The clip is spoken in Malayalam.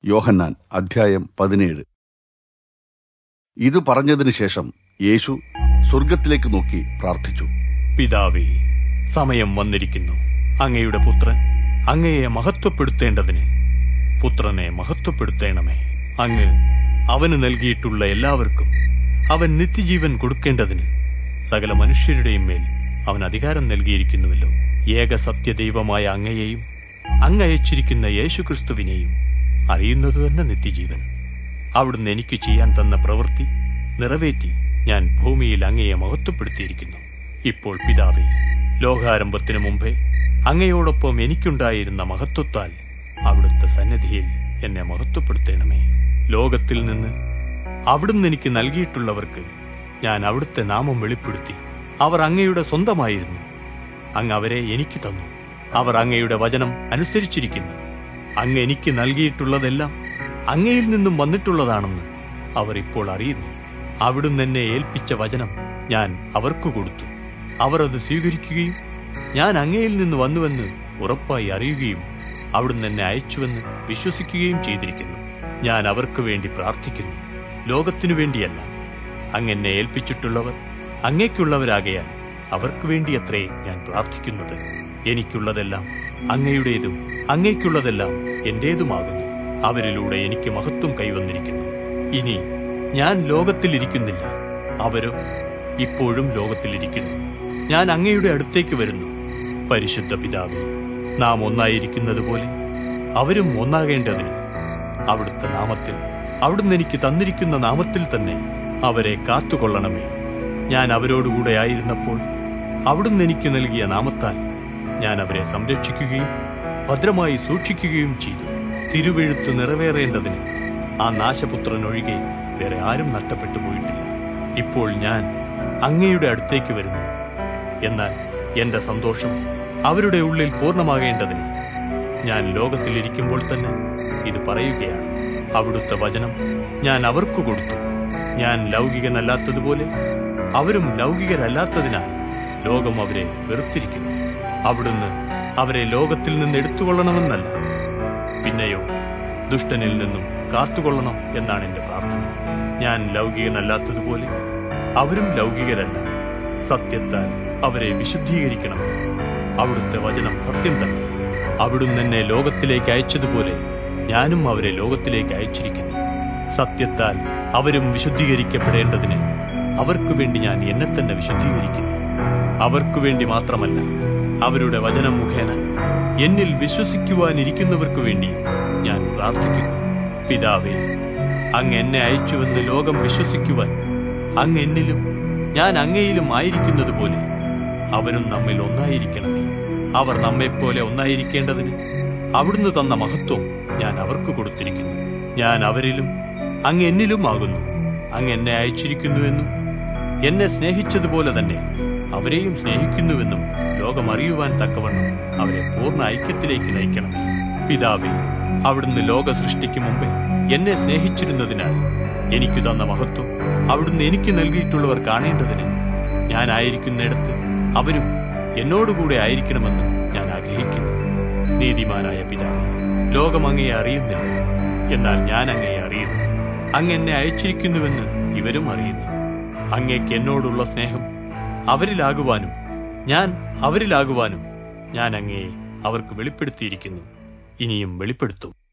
യോഹന്നാൻ അധ്യായം പതിനേഴ് ഇത് പറഞ്ഞതിന് ശേഷം യേശു സ്വർഗത്തിലേക്ക് നോക്കി പ്രാർത്ഥിച്ചു പിതാവേ സമയം വന്നിരിക്കുന്നു അങ്ങയുടെ പുത്രൻ അങ്ങയെ മഹത്വപ്പെടുത്തേണ്ടതിന് പുത്രനെ മഹത്വപ്പെടുത്തേണമേ അങ്ങ് അവന് നൽകിയിട്ടുള്ള എല്ലാവർക്കും അവൻ നിത്യജീവൻ കൊടുക്കേണ്ടതിന് സകല മനുഷ്യരുടെയും മേൽ അവൻ അധികാരം നൽകിയിരിക്കുന്നുവല്ലോ ഏക സത്യദൈവമായ അങ്ങയെയും അങ്ങ് അയച്ചിരിക്കുന്ന യേശുക്രിസ്തുവിനെയും അറിയുന്നത് തന്നെ നിത്യജീവൻ അവിടുന്ന് എനിക്ക് ചെയ്യാൻ തന്ന പ്രവൃത്തി നിറവേറ്റി ഞാൻ ഭൂമിയിൽ അങ്ങയെ മഹത്വപ്പെടുത്തിയിരിക്കുന്നു ഇപ്പോൾ പിതാവേ ലോകാരംഭത്തിനു മുമ്പേ അങ്ങയോടൊപ്പം എനിക്കുണ്ടായിരുന്ന മഹത്വത്താൽ അവിടുത്തെ സന്നിധിയിൽ എന്നെ മഹത്വപ്പെടുത്തണമേ ലോകത്തിൽ നിന്ന് അവിടുന്ന് എനിക്ക് നൽകിയിട്ടുള്ളവർക്ക് ഞാൻ അവിടുത്തെ നാമം വെളിപ്പെടുത്തി അവർ അങ്ങയുടെ സ്വന്തമായിരുന്നു അങ്ങ് അവരെ എനിക്ക് തന്നു അവർ അങ്ങയുടെ വചനം അനുസരിച്ചിരിക്കുന്നു അങ്ങ് എനിക്ക് നൽകിയിട്ടുള്ളതെല്ലാം അങ്ങയിൽ നിന്നും വന്നിട്ടുള്ളതാണെന്ന് അവർ ഇപ്പോൾ അറിയുന്നു അവിടുന്ന് എന്നെ ഏൽപ്പിച്ച വചനം ഞാൻ അവർക്ക് കൊടുത്തു അവർ അത് സ്വീകരിക്കുകയും ഞാൻ അങ്ങയിൽ നിന്ന് വന്നുവെന്ന് ഉറപ്പായി അറിയുകയും അവിടുന്ന് എന്നെ അയച്ചുവെന്ന് വിശ്വസിക്കുകയും ചെയ്തിരിക്കുന്നു ഞാൻ അവർക്ക് വേണ്ടി പ്രാർത്ഥിക്കുന്നു ലോകത്തിനു വേണ്ടിയല്ല അങ്ങ് എന്നെ ഏൽപ്പിച്ചിട്ടുള്ളവർ അങ്ങേക്കുള്ളവരാകയാൽ അവർക്ക് വേണ്ടിയത്രേ ഞാൻ പ്രാർത്ഥിക്കുന്നത് എനിക്കുള്ളതെല്ലാം അങ്ങയുടേതും അങ്ങേക്കുള്ളതെല്ലാം എന്റേതുമാകുന്നു അവരിലൂടെ എനിക്ക് മഹത്വം കൈവന്നിരിക്കുന്നു ഇനി ഞാൻ ലോകത്തിലിരിക്കുന്നില്ല അവരോ ഇപ്പോഴും ലോകത്തിലിരിക്കുന്നു ഞാൻ അങ്ങയുടെ അടുത്തേക്ക് വരുന്നു പരിശുദ്ധ പിതാവേ നാം ഒന്നായിരിക്കുന്നത് പോലെ അവരും ഒന്നാകേണ്ടതിന് അവിടുത്തെ നാമത്തിൽ അവിടുന്ന് എനിക്ക് തന്നിരിക്കുന്ന നാമത്തിൽ തന്നെ അവരെ കാത്തുകൊള്ളണമേ ഞാൻ അവരോടുകൂടെ ആയിരുന്നപ്പോൾ അവിടുന്ന് എനിക്ക് നൽകിയ നാമത്താൽ ഞാൻ അവരെ സംരക്ഷിക്കുകയും ഭദ്രമായി സൂക്ഷിക്കുകയും ചെയ്തു തിരുവെഴുത്ത് നിറവേറേണ്ടതിന് ആ നാശപുത്രൻ ഒഴികെ വേറെ ആരും നഷ്ടപ്പെട്ടു പോയിട്ടില്ല ഇപ്പോൾ ഞാൻ അങ്ങയുടെ അടുത്തേക്ക് വരുന്നു എന്നാൽ എന്റെ സന്തോഷം അവരുടെ ഉള്ളിൽ പൂർണ്ണമാകേണ്ടതിന് ഞാൻ ലോകത്തിലിരിക്കുമ്പോൾ തന്നെ ഇത് പറയുകയാണ് അവിടുത്തെ വചനം ഞാൻ അവർക്ക് കൊടുത്തു ഞാൻ ലൗകികനല്ലാത്തതുപോലെ അവരും ലൗകികരല്ലാത്തതിനാൽ ലോകം അവരെ വെറുത്തിരിക്കുന്നു അവിടുന്ന് അവരെ ലോകത്തിൽ നിന്ന് എടുത്തുകൊള്ളണമെന്നല്ല പിന്നെയോ ദുഷ്ടനിൽ നിന്നും കാത്തുകൊള്ളണം എന്നാണ് എന്റെ പ്രാർത്ഥന ഞാൻ ലൗകികനല്ലാത്തതുപോലെ അവരും ലൗകികരല്ല സത്യത്താൽ അവരെ വിശുദ്ധീകരിക്കണം അവിടുത്തെ വചനം സത്യം തന്നെ അവിടുന്ന് എന്നെ ലോകത്തിലേക്ക് അയച്ചതുപോലെ ഞാനും അവരെ ലോകത്തിലേക്ക് അയച്ചിരിക്കുന്നു സത്യത്താൽ അവരും വിശുദ്ധീകരിക്കപ്പെടേണ്ടതിന് അവർക്കു വേണ്ടി ഞാൻ എന്നെ തന്നെ വിശുദ്ധീകരിക്കുന്നു അവർക്കു വേണ്ടി മാത്രമല്ല അവരുടെ വചനം മുഖേന എന്നിൽ വിശ്വസിക്കുവാനിരിക്കുന്നവർക്കു വേണ്ടി ഞാൻ പ്രാർത്ഥിക്കുന്നു പിതാവേ അങ്ങ് എന്നെ അയച്ചുവെന്ന് ലോകം വിശ്വസിക്കുവാൻ അങ്ങ് എന്നിലും ഞാൻ അങ്ങയിലും ആയിരിക്കുന്നത് പോലെ അവനും നമ്മിൽ ഒന്നായിരിക്കണമേ അവർ നമ്മെപ്പോലെ ഒന്നായിരിക്കേണ്ടതിന് അവിടുന്ന് തന്ന മഹത്വം ഞാൻ അവർക്ക് കൊടുത്തിരിക്കുന്നു ഞാൻ അവരിലും അങ്ങ് എന്നിലും ആകുന്നു അങ്ങ് എന്നെ അയച്ചിരിക്കുന്നുവെന്നും എന്നെ സ്നേഹിച്ചതുപോലെ തന്നെ അവരെയും സ്നേഹിക്കുന്നുവെന്നും ലോകം അറിയുവാൻ തക്കവണ്ണം അവരെ പൂർണ്ണ ഐക്യത്തിലേക്ക് നയിക്കണമേ പിതാവേ അവിടുന്ന് ലോക സൃഷ്ടിക്ക് മുമ്പേ എന്നെ സ്നേഹിച്ചിരുന്നതിനാൽ എനിക്ക് തന്ന മഹത്വം അവിടുന്ന് എനിക്ക് നൽകിയിട്ടുള്ളവർ കാണേണ്ടതിന് ഞാൻ ആയിരിക്കുന്നിടത്ത് അവരും എന്നോടുകൂടെ ആയിരിക്കണമെന്ന് ഞാൻ ആഗ്രഹിക്കുന്നു നീതിമാനായ പിതാവ് ലോകം അങ്ങയെ അറിയുന്നില്ല എന്നാൽ ഞാൻ അങ്ങയെ അറിയുന്നു അങ്ങ് എന്നെ അയച്ചിരിക്കുന്നുവെന്ന് ഇവരും അറിയുന്നു അങ്ങേക്ക് എന്നോടുള്ള സ്നേഹം അവരിലാകുവാനും ഞാൻ അവരിലാകുവാനും ഞാൻ അങ്ങയെ അവർക്ക് വെളിപ്പെടുത്തിയിരിക്കുന്നു ഇനിയും വെളിപ്പെടുത്തും